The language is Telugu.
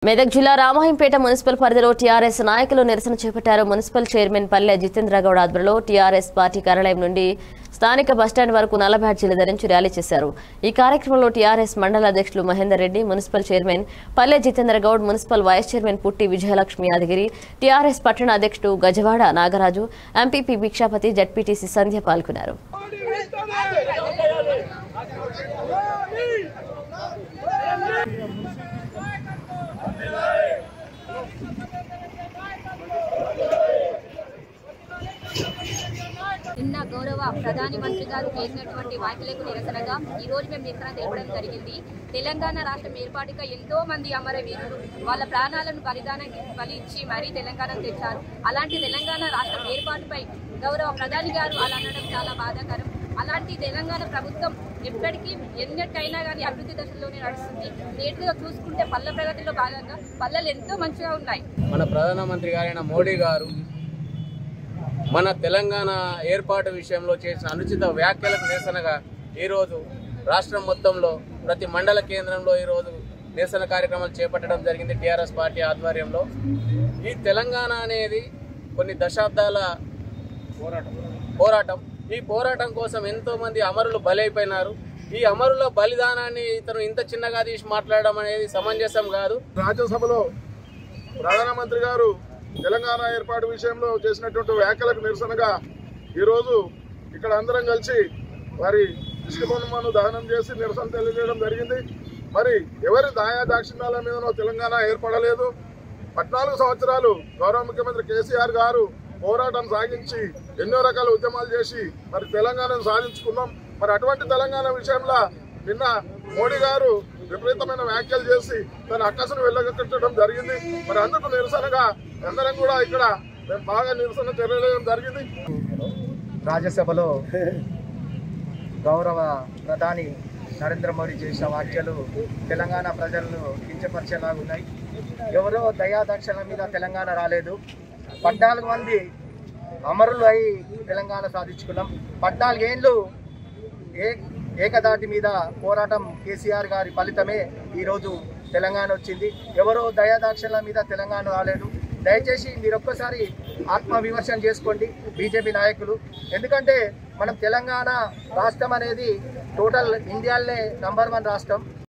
మెదక్ జిల్లా రామాయంపేట మున్సిపల్ పరిధిలో టీఆర్ఎస్ నాయకులు నిరసన చేపట్టారు మున్సిపల్ చైర్మన్ పల్లె జితేంద్ర గౌడ్ ఆధ్వర్యంలో టీఆర్ఎస్ పార్టీ కార్యాలయం నుండి స్థానిక బస్టాండ్ వరకు నల్ల బ్యాడ్జీలు ధరించి ర్యాలీ చేశారు ఈ కార్యక్రమంలో టీఆర్ఎస్ మండల అధ్యక్షులు Mahender Reddy municipal chairman Palle Jitendra Goud municipal vice chairman Putti Vijayalakshmi Yadagiri TRS పట్టణ అధ్యక్షుడు గజవాడ నాగరాజు ఎంపీపీ భిక్షాపతి జడ్పీటీసీ సంధ్య పాల్గొన్నారు నిన్న గౌరవ ప్రధాని మంత్రి గారు చేసినటువంటి వ్యాఖ్యలకు నిరసనగా ఈ రోజు మేము నిరసన తెలపడం జరిగింది తెలంగాణ రాష్ట్రం ఏర్పాటుగా ఎంతో మంది అమరవీరులు వాళ్ళ ప్రాణాలను బలిదానం బలి ఇచ్చి మరీ తెలంగాణ తెచ్చారు అలాంటి తెలంగాణ రాష్ట్రం ఏర్పాటుపై గౌరవ ప్రధాని గారు అలా అనడం చాలా బాధాకరం అలాంటి తెలంగాణ ప్రభుత్వం ఎప్పటికీ ఎన్నట్టయినా కానీ అభివృద్ధి దశలోనే నడుస్తుంది నేటిగా చూసుకుంటే పల్లె ప్రగతిలో భాగంగా పల్లెలు ఎంతో మంచిగా ఉన్నాయి మన ప్రధానమంత్రి గారైన మోడీ గారు మన తెలంగాణ ఏర్పాటు విషయంలో చేసిన అనుచిత వ్యాఖ్యలకు నిరసనగా ఈరోజు రాష్ట్రం మొత్తంలో ప్రతి మండల కేంద్రంలో ఈరోజు నిరసన కార్యక్రమాలు చేపట్టడం జరిగింది టీఆర్ఎస్ పార్టీ ఆధ్వర్యంలో ఈ తెలంగాణ అనేది కొన్ని దశాబ్దాల పోరాటం ఈ పోరాటం కోసం ఎంతో మంది అమరులు బలైపోయినారు ఈ అమరుల బలిదానాన్ని ఇతను ఇంత చిన్నగా తీసి మాట్లాడడం అనేది సమంజసం కాదు రాజ్యసభలో ప్రధానమంత్రి గారు తెలంగాణ ఏర్పాటు విషయంలో చేసినటువంటి వ్యాఖ్యలకు నిరసనగా ఈరోజు ఇక్కడ అందరం కలిసి వారి దిష్టిబొమ్మను దహనం చేసి నిరసన తెలియజేయడం జరిగింది మరి ఎవరి దాయా దాక్షిణ్యాల మీదనో తెలంగాణ ఏర్పడలేదు పద్నాలుగు సంవత్సరాలు గౌరవ ముఖ్యమంత్రి కేసీఆర్ గారు పోరాటం సాగించి ఎన్నో రకాల ఉద్యమాలు చేసి మరి తెలంగాణను సాధించుకున్నాం మరి అటువంటి తెలంగాణ విషయంలో నిన్న మోడీ గారు విపరీతమైన వ్యాఖ్యలు చేసి తన అక్కసును వెళ్ళగట్టడం జరిగింది మరి అందుకు నిరసనగా అందరం కూడా ఇక్కడ మేము బాగా నిరసన తెలియజేయడం జరిగింది రాజ్యసభలో గౌరవ ప్రధాని నరేంద్ర మోడీ చేసిన వ్యాఖ్యలు తెలంగాణ ప్రజలను కించపరిచేలాగా ఉన్నాయి ఎవరో దయాదక్షల మీద తెలంగాణ రాలేదు పద్నాలుగు మంది అమరులు అయి తెలంగాణ సాధించుకున్నాం పద్నాలుగేళ్ళు ఏ ఏకదాటి మీద పోరాటం కేసీఆర్ గారి ఫలితమే ఈరోజు తెలంగాణ వచ్చింది ఎవరో దయాదాక్షల మీద తెలంగాణ రాలేదు దయచేసి మీరు ఒక్కసారి ఆత్మవిమర్శన చేసుకోండి బీజేపీ నాయకులు ఎందుకంటే మనం తెలంగాణ రాష్ట్రం అనేది టోటల్ ఇండియాలోనే నంబర్ వన్ రాష్ట్రం